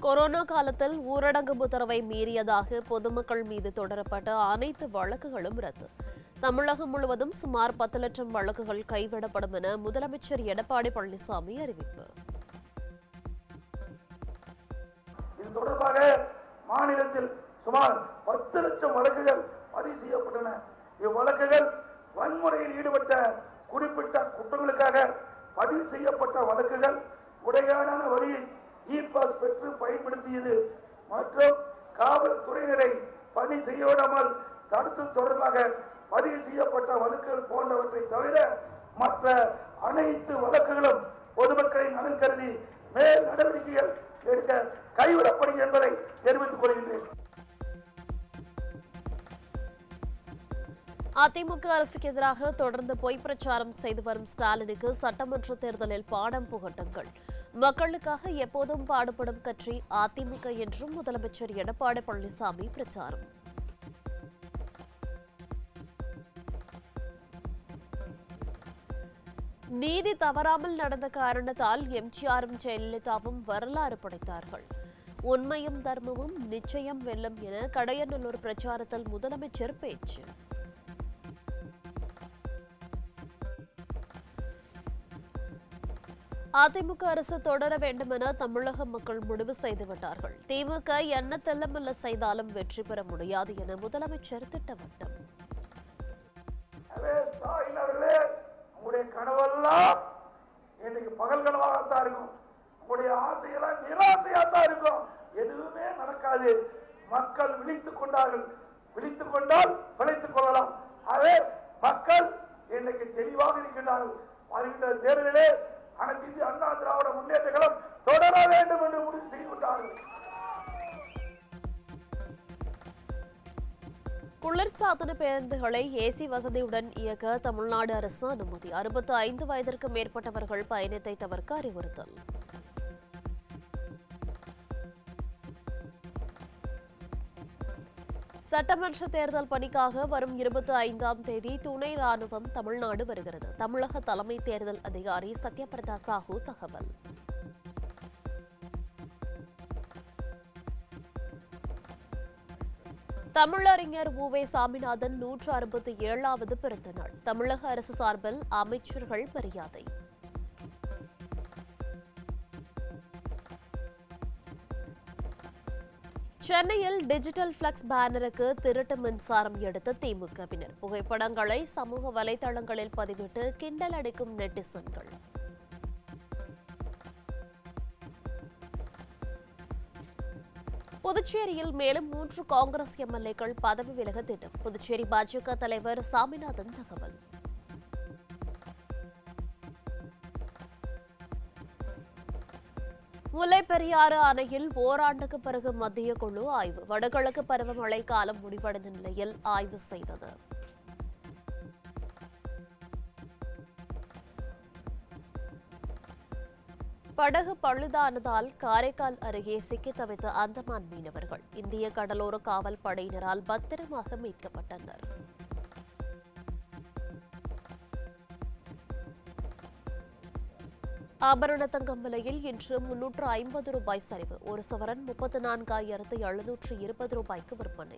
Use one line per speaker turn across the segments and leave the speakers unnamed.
corona காலத்தில் ஊரடங்கு உத்தரவை மீறியதாக பொதுமக்கள் மீது தொடரப்பட்ட அனைத்து வழக்குகளும் ரத்து தமிழகம் முழுவதும் சுமார் பத்து லட்சம் வழக்குகள் கைவிடப்படும் என முதலமைச்சர் எடப்பாடி பழனிசாமி அறிவிப்பு
இது தொடர்பாக மாநிலத்தில் சுமார் பத்து லட்சம் வழக்குகள் பதிவு செய்யப்பட்டன இவ்வழக்குகள் வன்முறையில் ஈடுபட்ட குறிப்பிட்ட குற்றங்களுக்காக பதிவு செய்யப்பட்ட வழக்குகள் முறையான வழியில் இ பாஸ் பெற்று பயன்படுத்தியது மற்றும் காவல்துறையினரை பணி செய்ய விடாமல் தடுத்து தொடர்பாக பதிவு செய்யப்பட்ட வழக்குகள் போன்றவற்றை தவிர மற்ற அனைத்து வழக்குகளும் பொதுமக்களின் நலன் கருதி மேல் நடவடிக்கைகள் எடுக்க கைவிடப்படும் என்பதை தெரிவித்துக் கொள்கின்றேன்
அதிமுக அரசுக்கு எதிராக தொடர்ந்து பொய் பிரச்சாரம் செய்து வரும் ஸ்டாலினுக்கு சட்டமன்ற தேர்தலில் பாடம் புகட்டுங்கள் மக்களுக்காக எப்போதும் பாடுபடும் கட்சி அதிமுக என்றும் முதலமைச்சர் எடப்பாடி பழனிசாமி பிரச்சாரம் நீதி தவறாமல் நடந்த காரணத்தால் எம்ஜிஆரும் ஜெயலலிதாவும் வரலாறு படைத்தார்கள் உண்மையும் தர்மமும் நிச்சயம் வெல்லும் என கடையநல்லூர் பிரச்சாரத்தில் முதலமைச்சர் பேச்சு அதிமுக அரசு தொடர வேண்டும் என தமிழக மக்கள் முடிவு செய்துவிட்டார்கள் திமுக என்ன தெல்லமல்ல செய்தாலும் வெற்றி பெற முடியாது என முதலமைச்சர் திட்டவட்டம்
எனவே ஸ்டாலின் அவர்களே உங்களுடைய கனவெல்லாம் இன்னைக்கு பகல் கனவாகத்தான் இருக்கும் உங்களுடைய ஆசையெல்லாம் நிராசையாத்தான் இருக்கும் எதுவுமே நடக்காது மக்கள் விழித்துக் கொண்டார்கள் விழித்துக் கொண்டால் பிழைத்துக் கொள்ளலாம் ஆகவே மக்கள் இன்னைக்கு தெளிவாக இருக்கின்றார்கள் வருகின்ற தேர்தலிலே அனைத்து இந்திய அண்ணா திராவிட முன்னேற்ற கழகம் தொடர வேண்டும் என்று முடிவு செய்து கொண்டார்கள்
குளிர்சாதன பேருந்துகளை ஏசி வசதியுடன் இயக்க தமிழ்நாடு அரசு அனுமதி அறுபத்து ஐந்து வயதிற்கு மேற்பட்டவர்கள் பயணத்தை தவிர்க்க அறிவுறுத்தல் சட்டமன்ற தேர்தல் பணிக்காக வரும் இருபத்தி ஐந்தாம் தேதி துணை ராணுவம் தமிழ்நாடு வருகிறது தமிழக தலைமை தேர்தல் அதிகாரி சத்யபிரதா சாஹூ தகவல் தமிழறிஞர் உவே சாமிநாதன் நூற்று அறுபத்தி ஏழாவது பிறந்த நாள் தமிழக அரசு சார்பில் அமைச்சர்கள் மரியாதை சென்னையில் டிஜிட்டல் பிளக்ஸ் பேனருக்கு திருட்டு மின்சாரம் எடுத்த திமுகவினர் புகைப்படங்களை சமூக வலைதளங்களில் பதிவிட்டு கிண்டல் அடிக்கும் நெட்டிசன்கள் புதுச்சேரியில் மேலும் மூன்று காங்கிரஸ் எம்எல்ஏக்கள் பதவி விலக திட்டம் புதுச்சேரி பாஜக தலைவர் சாமிநாதன் தகவல் முல்லைப்பெரியாறு அணையில் ஓராண்டுக்கு பிறகு மத்திய குழு ஆய்வு வடகிழக்கு பருவமழை காலம் முடிவடைந்த நிலையில் ஆய்வு செய்தது படகு பழுதானதால் காரைக்கால் அருகே சிக்கி தவித்த அந்தமான் மீனவர்கள் இந்திய கடலோர காவல் படையினரால் பத்திரமாக மீட்கப்பட்டனர் ஆபரண தங்கம் விலையில் இன்று முன்னூற்று ஐம்பது ரூபாய் சரிவு ஒரு சவரன் முப்பத்து நான்காயிரத்து எழுநூற்று இருபது ரூபாய்க்கு விற்பனை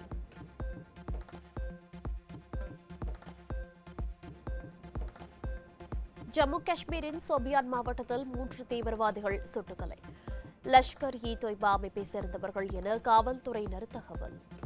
ஜம்மு காஷ்மீரின் சோபியான் மாவட்டத்தில் மூன்று தீவிரவாதிகள் சுட்டுக்கொலை லஷ்கர் இ தொய்பா அமைப்பை சேர்ந்தவர்கள் என காவல்துறையினர் தகவல்